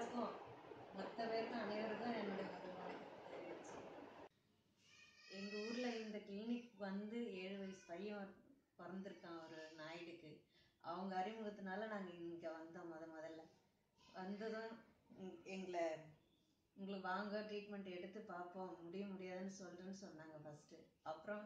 டாக்டர்ஸுக்கும் மொத்த பேருக்கும் அனைவருக்கும் என்னுடைய முதல் வணக்கத்தை தெரிவிச்சு எங்கள் ஊரில் இந்த கிளினிக் வந்து ஏழு வயசு பையன் பிறந்திருக்கான் ஒரு நாயுடுக்கு அவங்க அறிமுகத்தினால நாங்கள் இங்கே வந்தோம் முத முதல்ல வந்ததும் எங்- எங்களை உங்களுக்கு வாங்க ட்ரீட்மெண்ட் எடுத்து பார்ப்போம் முடிய முடியாதுன்னு சொல்கிறேன்னு சொன்னாங்க ஃபஸ்ட்டு அப்புறம்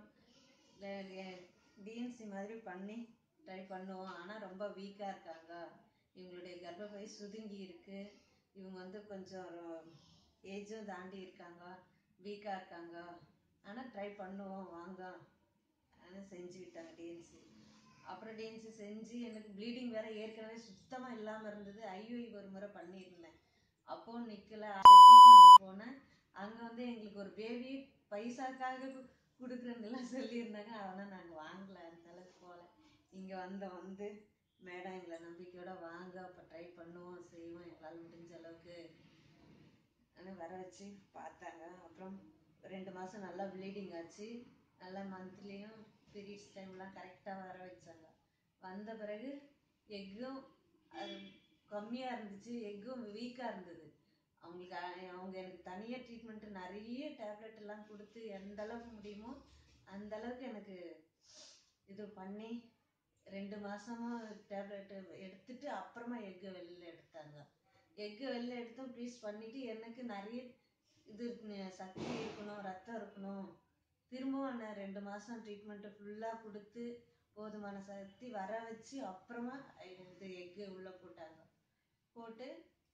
டிஎன்சி மாதிரி பண்ணி ட்ரை பண்ணுவோம் ஆனால் ரொம்ப வீக்காக இருக்காங்க இவங்களுடைய கர்ப்பப்பை சுருங்கி இருக்கு இவங்க வந்து கொஞ்சம் ஏஜும் தாண்டி இருக்காங்க வீக்காக இருக்காங்க ஆனால் ட்ரை பண்ணுவோம் வாங்க ஆனால் செஞ்சு விட்டாங்க டிஎன்சி அப்புறம் டிஎன்சி செஞ்சு எனக்கு ப்ளீடிங் வேற ஏற்கனவே சுத்தமாக இல்லாமல் இருந்தது ஐயுஐ ஒரு முறை பண்ணியிருந்தேன் அப்போ நிற்கல ட்ரீட்மெண்ட் போனேன் அங்கே வந்து எங்களுக்கு ஒரு பேபி பைசாக்காக கு- கொடுக்குறேன்னுலாம் சொல்லியிருந்தாங்க ஆனால் நாங்கள் வாங்கல அந்த அளவுக்கு போகல இங்கே வந்த வந்து மேடம் எங்களை நம்பிக்கையோட வாங்க அப்போ ட்ரை பண்ணுவோம் செய்வோம் எங்களால் முடிஞ்ச அளவுக்கு ஆனால் வர வச்சு பார்த்தாங்க அப்புறம் ரெண்டு மாதம் நல்லா ப்ளீடிங் ஆச்சு நல்லா மந்த்லியும் பீரியட்ஸ் டைம்லாம் கரெக்டாக வர வச்சாங்க வந்த பிறகு எக்கும் அது கம்மியாக இருந்துச்சு எக்கும் வீக்காக இருந்தது அவங்களுக்கு அ- அவங்க எனக்கு தனியாக ட்ரீட்மெண்ட்டு நிறைய டேப்லெட் எல்லாம் கொடுத்து எந்த அளவுக்கு முடியுமோ அந்த அளவுக்கு எனக்கு இது பண்ணி ரெண்டு மாசமா டேப்லெட் எடுத்துட்டு அப்புறமா எக்கு வெளியில் எடுத்தாங்க எக்கு வெளில எடுத்தும் ப்ளீஸ் பண்ணிட்டு எனக்கு நிறைய இது ந- சக்தி இருக்கணும் ரத்தம் இருக்கணும் திரும்பவும் நான் ரெண்டு மாதம் ட்ரீட்மெண்ட்டு ஃபுல்லாக கொடுத்து போதுமான சக்தி வர வச்சு அப்புறமா இது எக்கு உள்ளே போட்டாங்க போட்டு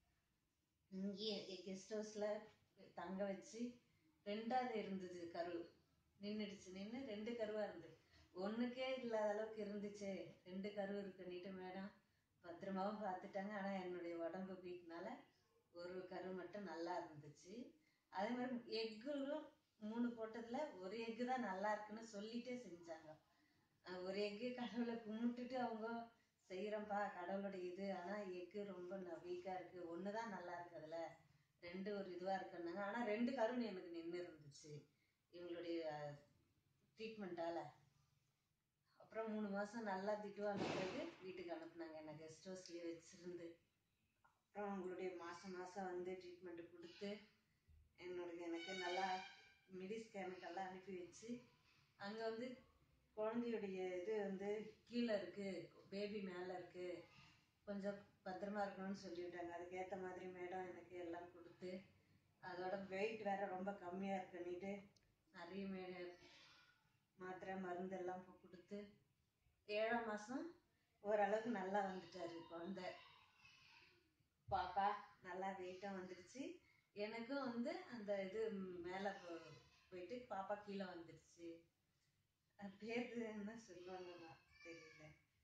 இங்கேயே கெஸ்ட் ஹவுஸில் தங்க வச்சு ரெண்டாவது இருந்தது கரு நின்றுடுச்சு நின்று ரெண்டு கருவாக இருந்தது ஒன்றுக்கே இல்லாத அளவுக்கு இருந்துச்சு ரெண்டு கரு இருக்குன்னுட்டு மேடம் பத்திரமாவும் பார்த்துட்டாங்க ஆனால் என்னுடைய உடம்பு வீக்னால ஒரு கரு மட்டும் நல்லா இருந்துச்சு அதே மாதிரி எக்குகளும் மூணு போட்டதில் ஒரு எக்கு தான் நல்லா இருக்குன்னு சொல்லிட்டே செஞ்சாங்க அஹ் ஒரு எக்கு கடவுளை கும்பிட்டுட்டு அவங்க செய்கிறோம்ப்பா கடவுளுடைய இது ஆனால் எக்கு ரொம்ப வீக்காக இருக்குது ஒன்று தான் நல்லா இருக்கு அதில் ரெண்டு ஒரு இதுவாக இருக்குன்னாங்க ஆனால் ரெண்டு கருண் எனக்கு நின்று இருந்துச்சு இவங்களுடைய ட்ரீட்மெண்ட்டால் அப்புறம் மூணு மாதம் நல்லா திட்டுவாங்க பிறகு வீட்டுக்கு அனுப்புனாங்க என்னை கெஸ்ட் ஹவுஸ்லேயே வச்சுருந்து அப்புறம் அவங்களுடைய மாதம் மாதம் வந்து ட்ரீட்மெண்ட்டு கொடுத்து என்னுடைய எனக்கு நல்லா மிடி ஸ்கேனுக்கெல்லாம் அனுப்பி வச்சு அங்கே வந்து குழந்தையுடைய இது வந்து கீழே இருக்குது பேபி மேலே இருக்குது கொஞ்சம் பத்திரமா இருக்கணும்னு சொல்லிவிட்டாங்க அதுக்கேற்ற மாதிரி மேடம் எனக்கு எல்லாம் கொடுத்து அதோட வெயிட் வேற ரொம்ப கம்மியாக இருக்குன்னுட்டு நிறைய மே மாத்திரை மருந்து எல்லாம் இப்போ கொடுத்து ஏழாம் மாதம் ஓரளவுக்கு நல்லா வந்துட்டாரு குழந்தை பாப்பா நல்லா வெயிட்டாக வந்துடுச்சு எனக்கும் வந்து அந்த இது மேலே போயிட்டு பாப்பா கீழே வந்துடுச்சு அது பேர் என்ன சொல்லுவாங்கன்னா தெரியல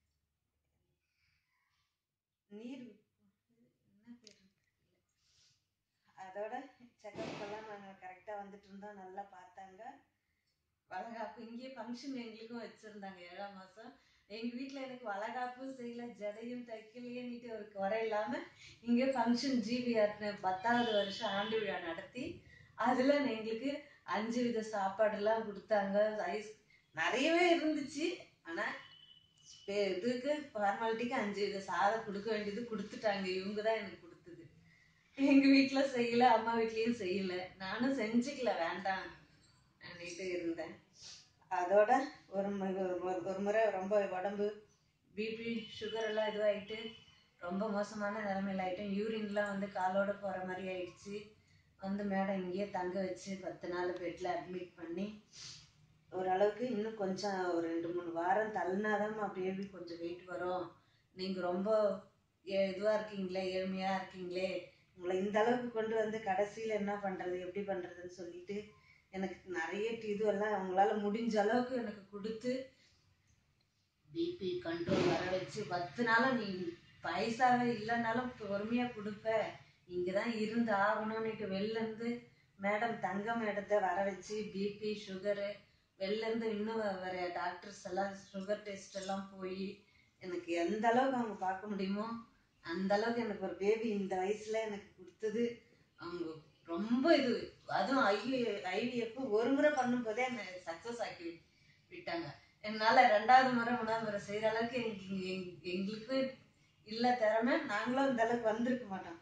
நீர் என்ன பேர் தெரியல அதோட செக்கப் எல்லாம் நாங்கள் கரெக்டாக வந்துட்டு இருந்தோம் நல்லா பார்த்தாங்க வளகாப்பு இங்கேயே ஃபங்க்ஷன் எங்களுக்கும் வச்சுருந்தாங்க ஏழாம் மாதம் எங்கள் வீட்டில் எனக்கு வளகாப்பும் செய்யல ஜடையும் தைக்கலையேன்னுட்டு ஒரு குறை இல்லாமல் இங்கே ஃபங்க்ஷன் ஜிபிஆர் பத்தாவது வருஷம் ஆண்டு விழா நடத்தி அதில் எங்களுக்கு அஞ்சு வித சாப்பாடெல்லாம் கொடுத்தாங்க ஐஸ் நிறையவே இருந்துச்சு ஆனால் இதுக்கு ஃபார்மாலிட்டிக்கு அஞ்சு வித சாதம் கொடுக்க வேண்டியது கொடுத்துட்டாங்க இவங்க தான் எனக்கு கொடுத்தது எங்கள் வீட்டில் செய்யல அம்மா வீட்லேயும் செய்யல நானும் செஞ்சுக்கல வேண்டாம் பண்ணிட்டு இருந்தேன் அதோட ஒரு மு- ஒரு ஒரு முறை ரொம்ப உடம்பு பிபி சுகர் எல்லாம் இதுவாகிட்டு ரொம்ப மோசமான நிலமையில ஆயிட்டேன் யூரின்லாம் வந்து காலோட போகிற மாதிரி ஆயிடுச்சு வந்து மேடம் இங்கேயே தங்க வச்சு பத்து நாள் பெட்டில் அட்மிட் பண்ணி ஓரளவுக்கு இன்னும் கொஞ்சம் ஒரு ரெண்டு மூணு வாரம் தள்ளினாதான் பேபி கொஞ்சம் வெயிட் வரும் நீங்கள் ரொம்ப இதுவாக இருக்கீங்களே ஏழ்மையாக இருக்கீங்களே உங்களை இந்த அளவுக்கு கொண்டு வந்து கடைசியில் என்ன பண்ணுறது எப்படி பண்ணுறதுன்னு சொல்லிட்டு எனக்கு நிறைய இதுவெல்லாம் அவங்களால முடிஞ்ச அளவுக்கு எனக்கு கொடுத்து பிபி கண்ட்ரோல் வர வச்சு பத்து நாளும் நீ பைசாவே இல்லைனாலும் பொறுமையாக கொடுப்ப இங்கே தான் இருந்து ஆகணும்னுட்டு வெளிலேருந்து மேடம் தங்க மேடத்தை வர வச்சு பிபி சுகரு வெளிலேருந்து இன்னும் வர டாக்டர்ஸ் எல்லாம் சுகர் டெஸ்ட் எல்லாம் போய் எனக்கு எந்த அளவுக்கு அவங்க பார்க்க முடியுமோ அந்த அளவுக்கு எனக்கு ஒரு பேபி இந்த வயசுல எனக்கு கொடுத்தது அவங்க ரொம்ப இது அதுவும் ஐவி ஐவிஎஃப் ஒரு முறை பண்ணும்போதே என்னை சக்ஸஸ் ஆக்கி விட்டாங்க என்னால் ரெண்டாவது முறை மூணாவது முறை செய்கிற அளவுக்கு எங்களுக்கு எங்- எங்களுக்கு இல்லை திறமை நாங்களும் இந்த அளவுக்கு வந்திருக்க மாட்டோம்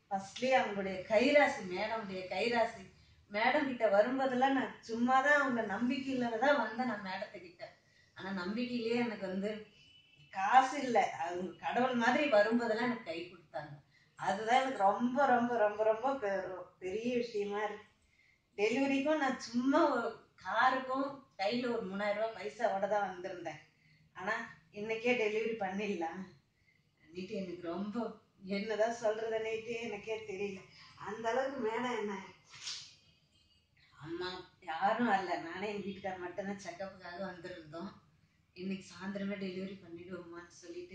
ஃபர்ஸ்ட்லேயே அவங்களுடைய கைராசி மேடமுடைய கைராசி மேடம் கிட்ட வரும்போதெல்லாம் நான் சும்மா தான் அவங்க நம்பிக்கையில தான் வந்தேன் நான் மேடத்துக்கிட்ட ஆனால் நம்பிக்கையிலேயே எனக்கு வந்து காசு இல்லை அவங்க கடவுள் மாதிரி வரும்போதெல்லாம் எனக்கு கை கொடுத்தாங்க அதுதான் எனக்கு ரொம்ப ரொம்ப ரொம்ப ரொம்ப பெ- பெரிய விஷயமா இருக்கு டெலிவரிக்கும் நான் சும்மா ஒரு காருக்கும் கையில் ஒரு மூணாயிரம் ரூபாய் பைசாவோட தான் வந்திருந்தேன் ஆனால் இன்னைக்கே டெலிவரி பண்ணிடலாம் நீட்டு எனக்கு ரொம்ப என்னதான் சொல்றதுன்னுட்டு எனக்கே தெரியல அந்த அளவுக்கு மேடம் என்ன அம்மா யாரும் வரல நானே என் வீட்டுக்கார் மட்டும்தான் செக்கப்புக்காக வந்திருந்தோம் இன்னைக்கு சாயந்தரமே டெலிவரி பண்ணிடுவோமான்னு சொல்லிட்டு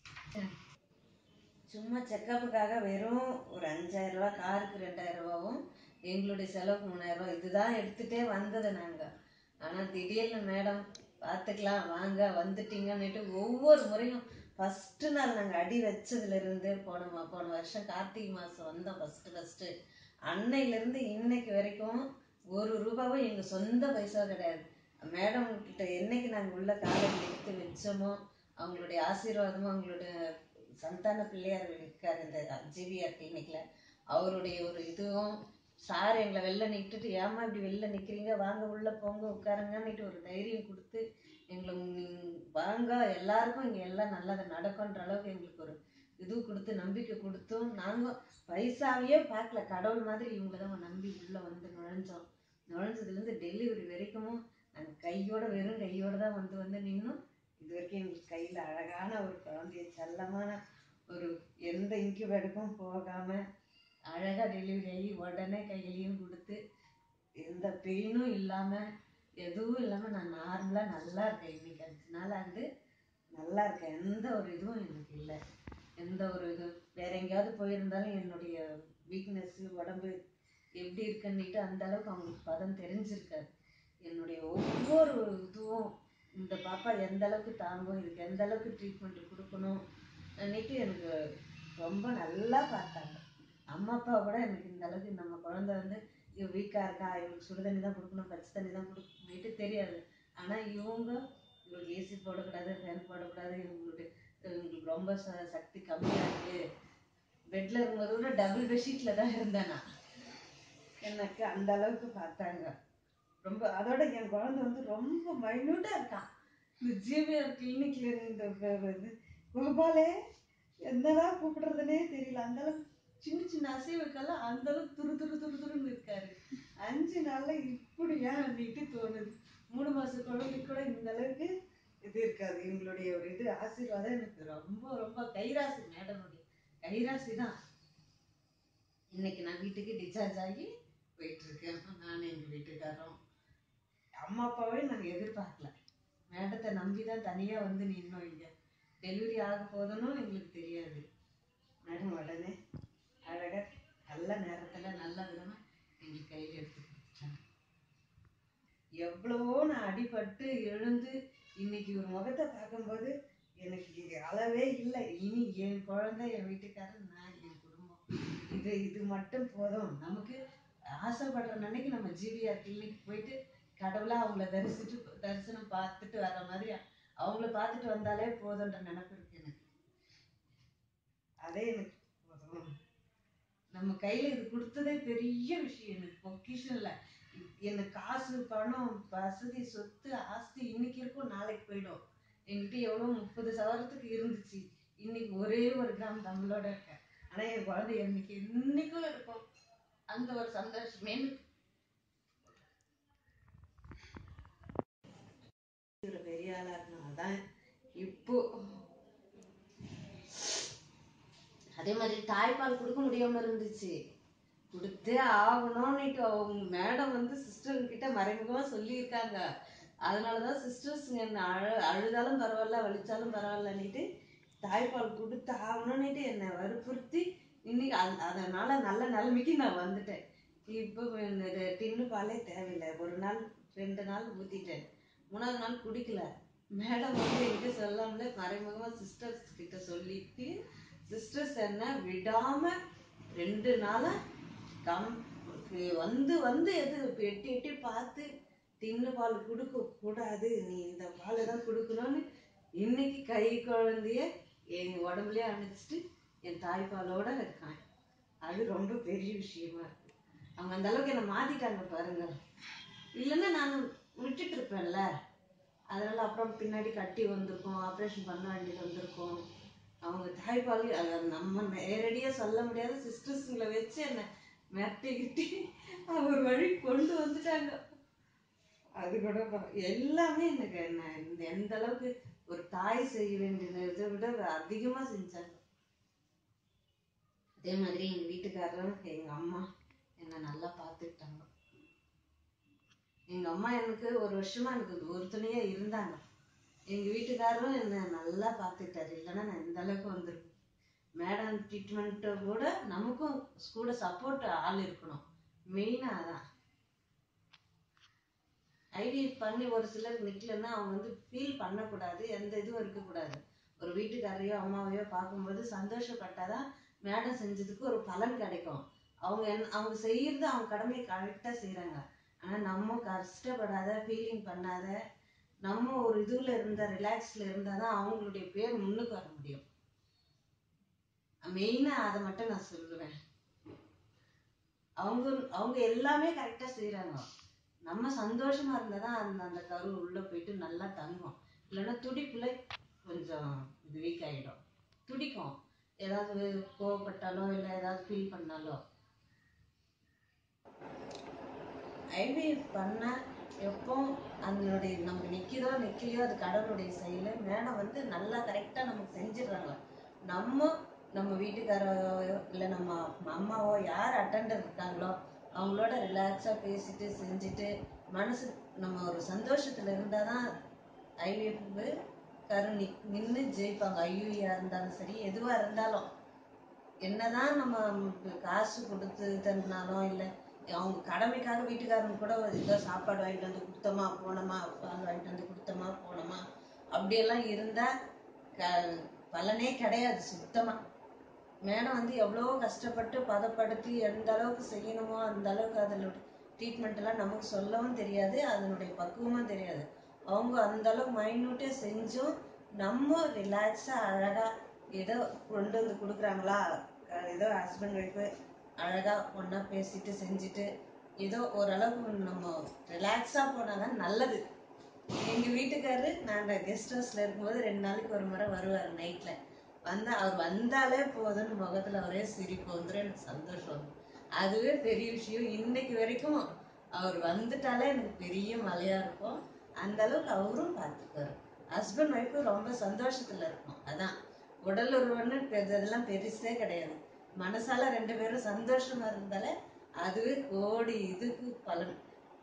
சும்மா செக்கப்புக்காக வெறும் ஒரு அஞ்சாயிரம் ரூபாய் காருக்கு ரெண்டாயிரம் ரூபாவும் எங்களுடைய செலவுக்கு மூணாயிரம் ரூபாய் இதுதான் எடுத்துட்டே வந்தது நாங்கள் ஆனால் திடீர்னு மேடம் பார்த்துக்கலாம் வாங்க வந்துட்டீங்கன்னுட்டு ஒவ்வொரு முறையும் ஃபஸ்ட்டு நாள் நாங்கள் அடி வச்சதுலேருந்து போன மா- போன வருஷம் கார்த்திகை மாதம் வந்தோம் ஃபஸ்ட்டு ஃபஸ்ட்டு அன்னையிலேருந்து இன்னைக்கு வரைக்கும் ஒரு ரூபாவும் எங்கள் சொந்த பைசா கிடையாது மேடம் கிட்ட என்னைக்கு நாங்கள் உள்ள காலையில் எடுத்து வச்சோமோ அவங்களுடைய ஆசீர்வாதமும் அவங்களுடைய சந்தான பிள்ளையார் இருக்கார் இந்த ஜிவிஆர் கிளினிக்கில் அவருடைய ஒரு இதுவும் சார் எங்களை வெளில நிட்டுட்டு ஏமா இப்படி வெளில நிற்கிறீங்க வாங்க உள்ளே போங்க உட்காருங்கன்னுட்டு ஒரு தைரியம் கொடுத்து எங்களை நீ- வாங்க எல்லாருக்கும் இங்கே எல்லாம் நல்லது நடக்கும்ன்ற அளவுக்கு எங்களுக்கு ஒரு இது கொடுத்து நம்பிக்கை கொடுத்தும் நாங்கள் பைசாவையே பார்க்கல கடவுள் மாதிரி இவங்கள தான் நம்பி உள்ளே வந்து நுழைஞ்சோம் நுழைஞ்சதுலேருந்து டெலிவரி வரைக்கும் நாங்கள் கையோட வெறும் கையோட தான் வந்து வந்து நின்னோம் இது வரைக்கும் எங்களுக்கு கையில் அழகான ஒரு குழந்தைய செல்லமான ஒரு எந்த இன்குபேட்டருக்கும் போகாமல் அழகாக டெலிவரி ஆகி உடனே கையிலையும் கொடுத்து எந்த பெயினும் இல்லாமல் எதுவும் இல்லாமல் நான் நார்மலாக நல்லா இருக்கேன் இன்னைக்கு அஞ்சு நாள் ஆகுது நல்லா இருக்கேன் எந்த ஒரு இதுவும் எனக்கு இல்லை எந்த ஒரு இது வேற எங்கேயாவது போயிருந்தாலும் என்னுடைய வீக்னஸ்ஸு உடம்பு எப்படி இருக்குன்னுட்டு அந்த அளவுக்கு அவங்களுக்கு பதம் தெரிஞ்சிருக்காது என்னுடைய ஒவ்வொரு இதுவும் இந்த பாப்பா எந்த அளவுக்கு தாங்கும் இதுக்கு எந்த அளவுக்கு ட்ரீட்மெண்ட் கொடுக்கணும் அன்னைக்கு எனக்கு ரொம்ப நல்லா பார்த்தாங்க அம்மா அப்பா கூட எனக்கு இந்த அளவுக்கு நம்ம குழந்தை வந்து இவ வீக்காக இருக்கா இவங்களுக்கு சுடு தண்ணி தான் கொடுக்கணும் பச்சை தண்ணி தான் கொடுக்கணும்னுட்டு தெரியாது ஆனால் இவங்க இவங்களுக்கு ஏசி போடக்கூடாது ஃபேன் போடக்கூடாது இவங்களுக்கு இவங்களுக்கு ரொம்ப ச சக்தி கம்மியாக இருக்குது பெட்டில் இருக்கும்போது கூட டபுள் பெட்ஷீட்டில் தான் இருந்தேன் நான் எனக்கு அந்த அளவுக்கு பார்த்தாங்க ரொம்ப அதோட என் குழந்தை வந்து ரொம்ப மைன்யூட்டாக இருக்கான் இந்த ஜிவிஆர் கிளினிக்ல இருந்த ப- ப- இது கோபாலே என்னதான் கூப்பிடுறதுனே தெரியல அந்த அளவுக்கு சின்ன சின்ன அசைவுக்கெல்லாம் அந்த அளவுக்கு துரு துரு துரு துருன்னு இருக்காரு அஞ்சு நாள்ல இப்படியா அப்படின்ட்டு தோணுது மூணு மாச குழந்தைக்கு கூட இந்த அளவுக்கு இது இருக்காது இவங்களுடைய ஒரு இது ஆசீர்வாதம் எனக்கு ரொம்ப ரொம்ப கைராசி மேடனுடைய கைராசி தான் இன்னைக்கு நான் வீட்டுக்கு டிஸ்சார்ஜ் ஆகி போயிட்டு இருக்கேன் நானும் எங்க வீட்டுக்காரரும் அம்மா அப்பாவே நாங்கள் எதிர்பார்க்கல மேடத்தை நம்பி தான் தனியாக வந்து நின்னோம் இங்கே டெலிவரி ஆக போதுன்னு எங்களுக்கு தெரியாது மேடம் உடனே அழகாக நல்ல நேரத்தில் நல்ல விதமாக எங்களுக்கு கையில் எடுத்து கொடுத்துட்டாங்க எவ்வளவோ நான் அடிபட்டு எழுந்து இன்னைக்கு ஒரு முகத்தை பார்க்கும்போது எனக்கு இது அளவே இல்லை இனி என் குழந்தை என் வீட்டுக்காரர் நான் என் குடும்பம் இது இது மட்டும் போதும் நமக்கு ஆசைப்படுற அன்னைக்கு நம்ம ஜிவிஆர் கிளினிக் போயிட்டு கடவுளா அவங்கள தரிசிட்டு தரிசனம் பார்த்துட்டு வர்ற மாதிரி அவங்கள பார்த்துட்டு வந்தாலே போதுன்ற நினைப்பு இருக்கு எனக்கு அதே எனக்கு போதும் நம்ம கையில இது கொடுத்ததே பெரிய விஷயம் எனக்கு பொக்கிஷம் இல்லை எனக்கு காசு பணம் வசதி சொத்து ஆஸ்தி இன்னைக்கு இருக்கும் நாளைக்கு போயிடும் என்கிட்ட எவ்வளோ முப்பது சவரத்துக்கு இருந்துச்சு இன்னைக்கு ஒரே ஒரு கிராம் நம்மளோட இருக்கேன் ஆனா என் குழந்தை இன்னைக்கு இன்னைக்கும் இருக்கும் அந்த ஒரு சந்தோஷமே எனக்கு இவரு பெரிய ஆளா இருக்கணும் அதான் இப்போ அதே மாதிரி தாய்ப்பால் கொடுக்க முடியாம இருந்துச்சு கொடுத்தே ஆகணும்னுட்டு அவங்க மேடம் வந்து சிஸ்டர் கிட்ட மறைமுகமா சொல்லியிருக்காங்க அதனாலதான் சிஸ்டர்ஸ் என்ன அழு அழுதாலும் பரவாயில்ல வலிச்சாலும் பரவாயில்லன்னுட்டு தாய்ப்பால் கொடுத்து ஆகணும்னுட்டு என்னை வற்புறுத்தி இன்னைக்கு அ- அதனால நல்ல நிலைமைக்கு நான் வந்துட்டேன் இப்போ இந்த டின்னு பாலே தேவையில்லை ஒரு நாள் ரெண்டு நாள் ஊத்திட்டேன் மூணாவது நாள் குடிக்கல மேடம் வந்து என்கிட்ட சொல்லாமலே மறைமுகமா சிஸ்டர்ஸ் கிட்ட சொல்லிட்டு சிஸ்டர்ஸ் என்ன விடாம ரெண்டு நாளா கம் வந்து வந்து எது இப்ப எட்டி எட்டி பார்த்து தின்னு பால் கொடுக்க கூடாது நீ இந்த பால் தான் கொடுக்கணும்னு இன்னைக்கு கை குழந்தைய எங்க உடம்புலயே அணைச்சிட்டு என் தாய்ப்பாலோட இருக்கான் அது அது ரொம்ப பெரிய விஷயமா இருக்கு அவங்க அந்த அளவுக்கு என்ன மாத்திட்டாங்க பாருங்க இல்லைன்னா நான் விட்டுட்டு இருப்பேன்ல அதனால அப்புறம் பின்னாடி கட்டி வந்திருக்கும் ஆப்ரேஷன் பண்ண வேண்டியது வந்திருக்கும் அவங்க தாய்ப்பால் அதை நம்ம நேரடியா சொல்ல முடியாத சிஸ்டர்ஸுங்களை வச்சு என்ன மிரட்டிக்கிட்டு அவர் வழி கொண்டு வந்துட்டாங்க அது கூட பா- எல்லாமே எனக்கு என்ன இந்த எந்த அளவுக்கு ஒரு தாய் செய்ய வேண்டியதை இதை விட அதிகமா செஞ்சாங்க அதே மாதிரி எங்க வீட்டுக்காரரும் எங்க அம்மா என்னை நல்லா பார்த்துக்கிட்டாங்க எங்க அம்மா எனக்கு ஒரு வருஷமா எனக்கு ஒரு துணையா இருந்தாங்க எங்க வீட்டுக்காரரும் என்ன நல்லா பார்த்துக்கிட்டாரு இல்லைன்னா நான் இந்த அளவுக்கு வந்திருப்பேன் மேடம் ட்ரீட்மெண்ட்டை கூட நமக்கும் கூட சப்போர்ட் ஆள் இருக்கணும் மெயினா அதான் ஐவிஎஃப் பண்ணி ஒரு சிலர் நிக்கலன்னா அவங்க வந்து ஃபீல் பண்ணக்கூடாது எந்த இதுவும் இருக்கக்கூடாது ஒரு வீட்டுக்காரையோ அம்மாவையோ பார்க்கும்போது சந்தோஷப்பட்டாதான் மேடம் செஞ்சதுக்கு ஒரு பலன் கிடைக்கும் அவங்க என்ன அவங்க செய்யறது அவங்க கடமையை கரெக்டாக செய்றாங்க ஆனா நம்ம கஷ்டப்படாத ஃபீலிங் பண்ணாத நம்ம ஒரு இதுல இருந்தா ரிலாக்ஸ்ல இருந்தாதான் அவங்களுடைய பேர் முன்னுக்கு வர முடியும் மெயினா அதை மட்டும் நான் சொல்லுவேன் அவங்க அவங்க எல்லாமே கரெக்டா செய்றாங்க நம்ம சந்தோஷமா இருந்தாதான் அந்த அந்த கரு உள்ள போயிட்டு நல்லா தங்கும் இல்லைன்னா துடிப்புல கொஞ்சம் இது வீக் ஆயிடும் துடிக்கும் ஏதாவது கோவப்பட்டாலோ இல்லை ஏதாவது ஃபீல் பண்ணாலோ ஐவிஎஃப் பண்ண எப்போ அதனுடைய நமக்கு நிக்குதோ நிக்கலையோ அது கடவுளுடைய செயல் மேடம் வந்து நல்லா கரெக்டா நமக்கு செஞ்சிடுறாங்க நம்ம நம்ம வீட்டுக்காரோ இல்லை நம்ம அம்மாவோ யார் அட்டெண்டர் இருக்காங்களோ அவங்களோட ரிலாக்ஸா பேசிட்டு செஞ்சுட்டு மனசு நம்ம ஒரு சந்தோஷத்துல இருந்தாதான் ஐவிஎஃப் கரு நின்று ஜெயிப்பாங்க ஐயூயா இருந்தாலும் சரி எதுவா இருந்தாலும் என்னதான் நம்ம காசு கொடுத்து தந்தாலும் இல்லை அவங்க கடமைக்காக வீட்டுக்காரங்க கூட ஒரு ஏதோ சாப்பாடு வாங்கிட்டு வந்து கொடுத்தோமா போனோமா பால் வாங்கிட்டு வந்து கொடுத்தோமா போனோமா அப்படியெல்லாம் இருந்தா க பலனே கிடையாது சுத்தமா மேடம் வந்து எவ்வளோ கஷ்டப்பட்டு பதப்படுத்தி எந்த அளவுக்கு செய்யணுமோ அந்த அளவுக்கு அதில் ட்ரீட்மெண்ட் எல்லாம் நமக்கு சொல்லவும் தெரியாது அதனுடைய பக்குவமும் தெரியாது அவங்க அந்த அளவுக்கு மைன்யூட்டே செஞ்சும் நம்ம ரிலாக்ஸா அழகா ஏதோ கொண்டு வந்து கொடுக்குறாங்களா அஹ் ஏதோ ஹஸ்பண்ட் ஒய்ஃபு அழகா ஒண்ணா பேசிட்டு செஞ்சுட்டு ஏதோ ஓரளவுக்கு நம்ம ரிலாக்ஸா போனாதான் நல்லது எங்க வீட்டுக்காரு நான் கெஸ்ட் ஹவுஸ்ல இருக்கும்போது ரெண்டு நாளைக்கு ஒரு முறை வருவார் நைட்ல வந்தா அவர் வந்தாலே போதும்னு முகத்துல ஒரே சிரிப்பு வந்துடும் எனக்கு சந்தோஷம் வந்துரும். அதுவே பெரிய விஷயம் இன்னைக்கு வரைக்கும் அவர் வந்துட்டாலே எனக்கு பெரிய மலையா இருக்கும் அந்த அளவுக்கு அவரும் பார்த்துக்குவாரு ஹஸ்பண்ட் ஒய்ஃபும் ரொம்ப சந்தோஷத்துல இருக்கும் அதான் உடல் உருவன்னு பெ- இதெல்லாம் பெருசே கிடையாது மனசால ரெண்டு பேரும் சந்தோஷமா இருந்தாலே அதுவே கோடி இதுக்கு பலன்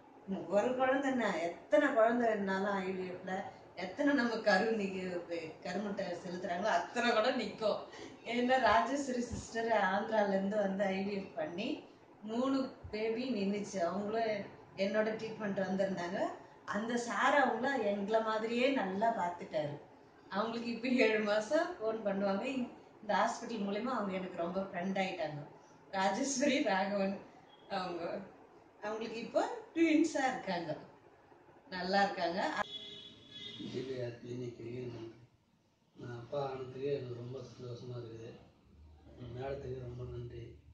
ஒரு குழந்தை என்ன எத்தனை குழந்தை இருந்தாலும் ஐவிஎஃப்ல எத்தனை நம்ம கரு நிக்க கருமுட்டை செலுத்துறாங்களோ அத்தனை கூட நிற்கும் ஏன்னா ராஜேஸ்வரி சிஸ்டர் ஆந்திரால இருந்து வந்து ஐவிஎஃப் பண்ணி மூணு பேபி நின்றுச்சு அவங்களும் என்னோட ட்ரீட்மெண்ட் வந்திருந்தாங்க அந்த சார் அவங்கள எங்களை மாதிரியே நல்லா பார்த்துட்டாரு அவங்களுக்கு இப்போ ஏழு மாசம் ஃபோன் பண்ணுவாங்க இந்த- இந்த ஹாஸ்பிட்டல் மூலியமா அவங்க எனக்கு ரொம்ப ஃப்ரெண்ட் ஆயிட்டாங்க ராஜேஸ்வரி ராகவன் அவங்க அவங்களுக்கு இப்போ ட்வின்ஸா இருக்காங்க நல்லா இருக்காங்க ஜிபிஆர் கிளினிக்கு நான் அப்பா ஆனதுக்கு எனக்கு ரொம்ப சந்தோஷமா இருக்குது மேடத்துக்கு ரொம்ப நன்றி